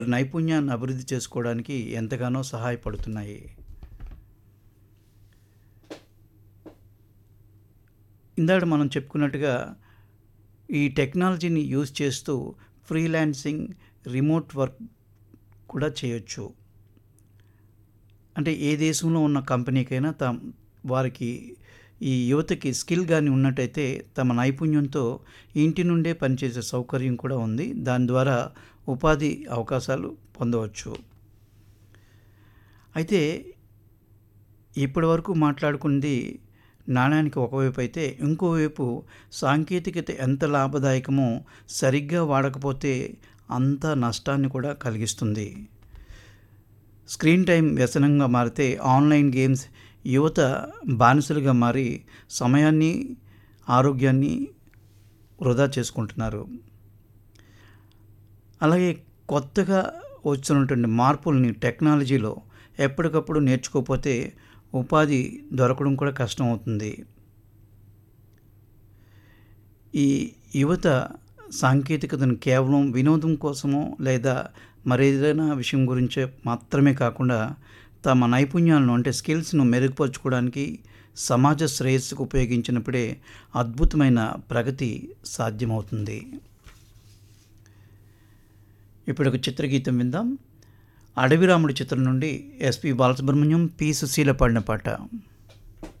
నైపుణ్యాన్ని అభివృద్ధి చేసుకోవడానికి ఎంతగానో సహాయపడుతున్నాయి. ఇందాక మనం చెప్పుకున్నట్టుగా ఈ టెక్నాలజీని యూజ్ చేస్తూ ఫ్రీలాన్సింగ్, రిమోట్ వర్క్ కూడా చేయొచ్చు. అంటే ఏ దేశంలో ఉన్న కంపెనీకైనా తం వారికి ఈ యువతకి స్కిల్ గాని ఉన్నట్టయితే తమ నైపుణ్యంతో ఇంటి నుండే పనిచేసే సౌకర్యం కూడా ఉంది. దాని ద్వారా ఉపాధి అవకాశాలు పొందవచ్చు. అయితే ఇప్పటివరకు మాట్లాడుకుంది నాణానికి ఒకవైపు అయితే, ఇంకోవైపు సాంకేతికత ఎంత లాభదాయకమో సరిగ్గా వాడకపోతే అంత నష్టాన్ని కూడా కలిగిస్తుంది. స్క్రీన్ టైమ్ వ్యసనంగా మారితే ఆన్‌లైన్ గేమ్స్ యువత బానిసలుగా మారి సమయాన్ని, ఆరోగ్యాన్ని వృధా చేసుకుంటున్నారు. అలాగే కొత్తగా వస్తున్నటువంటి మార్పుల్ని టెక్నాలజీలో ఎప్పటికప్పుడు నేర్చుకోకపోతే ఉపాధి దొరకడం కూడా కష్టమవుతుంది. ఈ యువత సాంకేతికతను కేవలం వినోదం కోసమో లేదా మరేదైనా విషయం గురించే మాత్రమే కాకుండా తమ నైపుణ్యాలను అంటే స్కిల్స్‌ను మెరుగుపరుచుకోవడానికి సమాజ శ్రేయస్సుకు ఉపయోగించినప్పుడే అద్భుతమైన ప్రగతి సాధ్యమవుతుంది. ఇప్పుడొక చిత్రగీతం విందాం. 'అడవిరాముడు' చిత్రం నుండి ఎస్‌పి బాలసుబ్రహ్మణ్యం, పి. సుశీల పాడిన పాట.